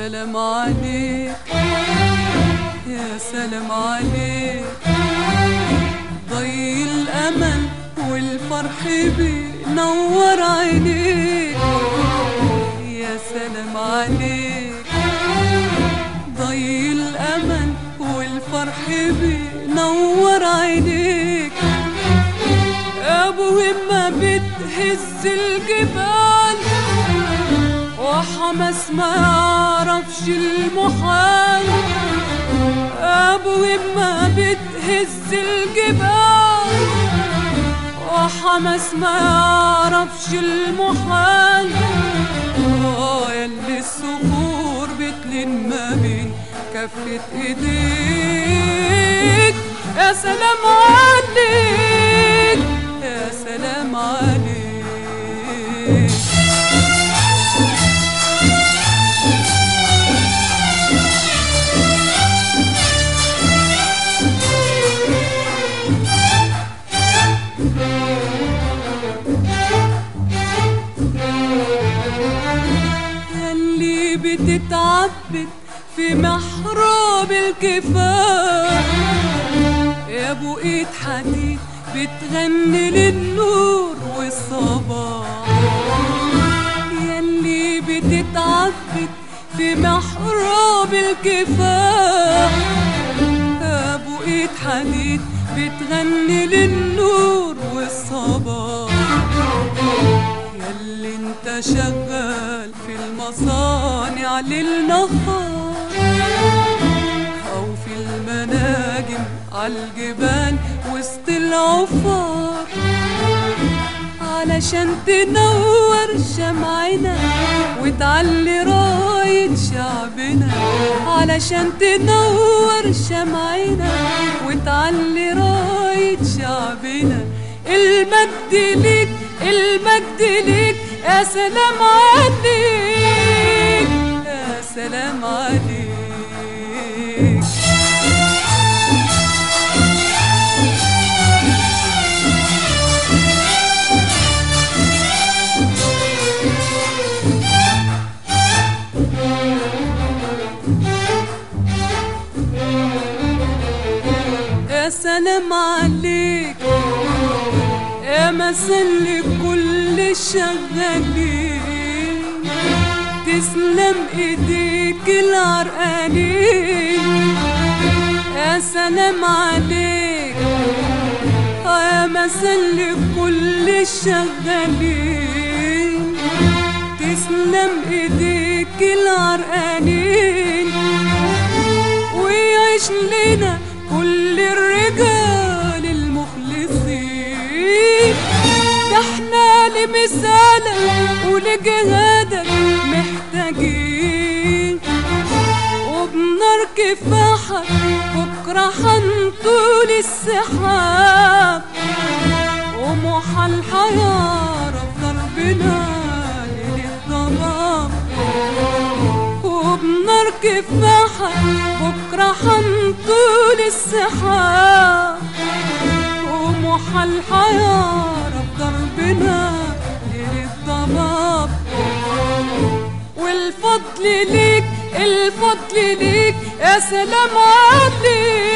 سلام عليك يا سلام عليك ضي الأمل والفرح بينور عينيك يا سلام عليك ضي الأمل والفرح بينور عينيك أبو همة بتهز الجبال وحماس ما يعرفش المحال أبو همة بتهز الجبال وحماس ما يعرفش المحال آه ياللي الصخور بتلين ما بين كفة ايديك يا سلام عليك يا سلام عليك ياللي بتتعبد في محراب الكفاح يا ابو ايد حديد بتغني للنور والصباح ياللي بتتعبد في محراب الكفاح يا ابو ايد حديد بتغني للنور والصباح ياللي انت شغال في المصانع للنهار او في المناجم عالجبال وسط العفار علشان تنور شمعنا وتعلي راية شعبنا علشان تنور شمعنا وتعلي راية شعبنا المجد ليك المجد ليك يا سلام عليك يا سلام عليك يا سلام عليك يا مثل لكل الشغالين تسلم ايديك العرقانين يا سلام عليك يا مثل لكل الشغالين تسلم ايديك العرقانين ويعيش لنا كل الرجال المخلصين ده احنا لمثالك ولجهادك محتاجين وبنار كفاحك بكرة هنطول السحاب ومحال هيعرف ضربنا للضباب وبنار كفاحك بكرة هنطول السحاب ومحال هيعرف ضربنا للضباب والفضل ليك الفضل ليك يا سلام عليك